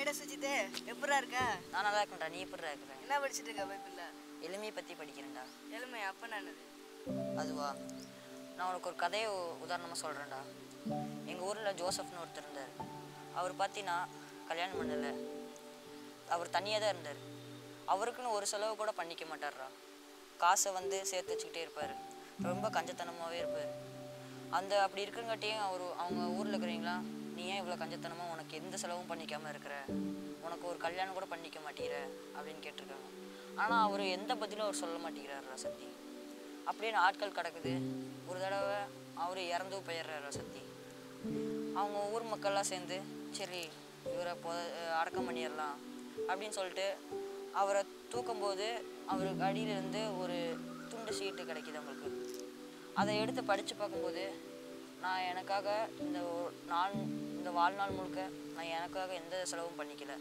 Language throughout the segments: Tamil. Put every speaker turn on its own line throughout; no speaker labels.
என்ன சுஜித்தே எப்படா இருக்க
நான் நல்லா இருக்கேன்டா நீ எப்படிடா இருக்கிற
என்ன படிச்சுட்டு இருக்க பைபிள்ல
எளிமையை பற்றி படிக்கிறேன்டா
எலுமை அப்ப நானது
அதுவா நான் உனக்கு ஒரு கதையை உதாரணமாக சொல்கிறேன்டா எங்கள் ஊரில் ஜோசப்னு ஒருத்தர் இருந்தார் அவர் பார்த்தீங்கன்னா கல்யாணம் பண்ணல அவர் தனியாக தான் இருந்தார் அவருக்குன்னு ஒரு செலவு கூட பண்ணிக்க மாட்டார்ரா காசை வந்து சேர்த்து வச்சுக்கிட்டே இருப்பார் ரொம்ப கஞ்சத்தனமாகவே இருப்பார் அந்த அப்படி இருக்கிறங்காட்டியும் அவர் அவங்க ஊரில் இருக்கிறீங்களா நீ ஏன் இவ்வளோ கஞ்சத்தனமாக உனக்கு எந்த செலவும் பண்ணிக்காமல் இருக்கிற உனக்கு ஒரு கல்யாணம் கூட பண்ணிக்க மாட்டேங்கிற அப்படின்னு கேட்டிருக்காங்க ஆனால் அவர் எந்த பதிலும் அவர் சொல்ல மாட்டேங்கிறாரா சத்தி அப்படியே நாட்கள் கிடக்குது ஒரு தடவை அவர் இறந்து போயிடுறாரு சத்தி அவங்க ஊர் மக்கள்லாம் சேர்ந்து சரி இவரை பொ அடக்கம் பண்ணிடலாம் அப்படின்னு சொல்லிட்டு அவரை தூக்கும்போது அவருக்கு அடியிலிருந்து ஒரு துண்டு சீட்டு கிடைக்கிது அவங்களுக்கு அதை எடுத்து படித்து பார்க்கும்போது நான் எனக்காக இந்த ஒரு நாள் இந்த வாழ்நாள் முழுக்க நான் எனக்காக எந்த செலவும் பண்ணிக்கல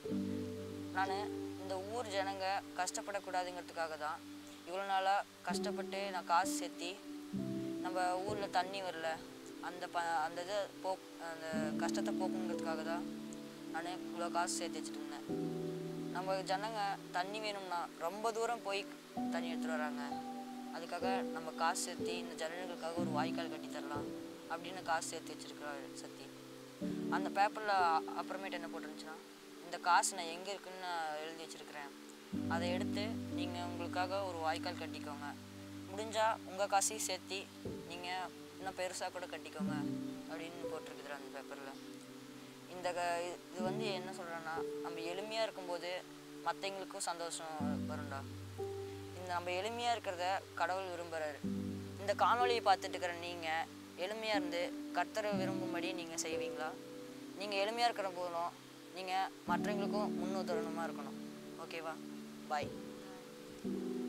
நான் இந்த ஊர் ஜனங்க கஷ்டப்படக்கூடாதுங்கிறதுக்காக தான் இவ்வளோ நாளாக கஷ்டப்பட்டு நான் காசு சேர்த்தி நம்ம ஊரில் தண்ணி வரல அந்த ப அந்த இதை போ அந்த கஷ்டத்தை போக்கணுங்கிறதுக்காக தான் நான் இவ்வளோ காசு சேர்த்து வச்சுட்டு இருந்தேன் நம்ம ஜனங்க தண்ணி வேணும்னா ரொம்ப தூரம் போய் தண்ணி எடுத்துகிட்டு வராங்க அதுக்காக நம்ம காசு சேர்த்தி இந்த ஜனங்களுக்காக ஒரு வாய்க்கால் கட்டி தரலாம் அப்படின்னு காசு சேர்த்து வச்சிருக்கிறாரு சத்தி அந்த பேப்பரில் அப்புறமேட்டு என்ன போட்டிருந்துச்சுன்னா இந்த காசு நான் எங்கே இருக்குன்னு நான் எழுதி வச்சிருக்கிறேன் அதை எடுத்து நீங்கள் உங்களுக்காக ஒரு வாய்க்கால் கட்டிக்கோங்க முடிஞ்சால் உங்கள் காசையும் சேர்த்தி நீங்கள் இன்னும் பெருசாக கூட கட்டிக்கோங்க அப்படின்னு போட்டிருக்குதுடா அந்த பேப்பரில் இந்த க இது வந்து என்ன சொல்கிறேன்னா நம்ம எளிமையாக இருக்கும்போது மற்றவங்களுக்கும் சந்தோஷம் வரும்டா இந்த நம்ம எளிமையாக இருக்கிறத கடவுள் விரும்புகிறாரு இந்த காணொளியை பார்த்துட்டு இருக்கிற நீங்கள் எளிமையாக இருந்து கர்த்தரை விரும்பும்படி நீங்கள் செய்வீங்களா நீங்கள் எளிமையாக இருக்கிற போதும் நீங்கள் மற்றவங்களுக்கும் முன்னுதாரணமாக இருக்கணும் ஓகேவா பாய்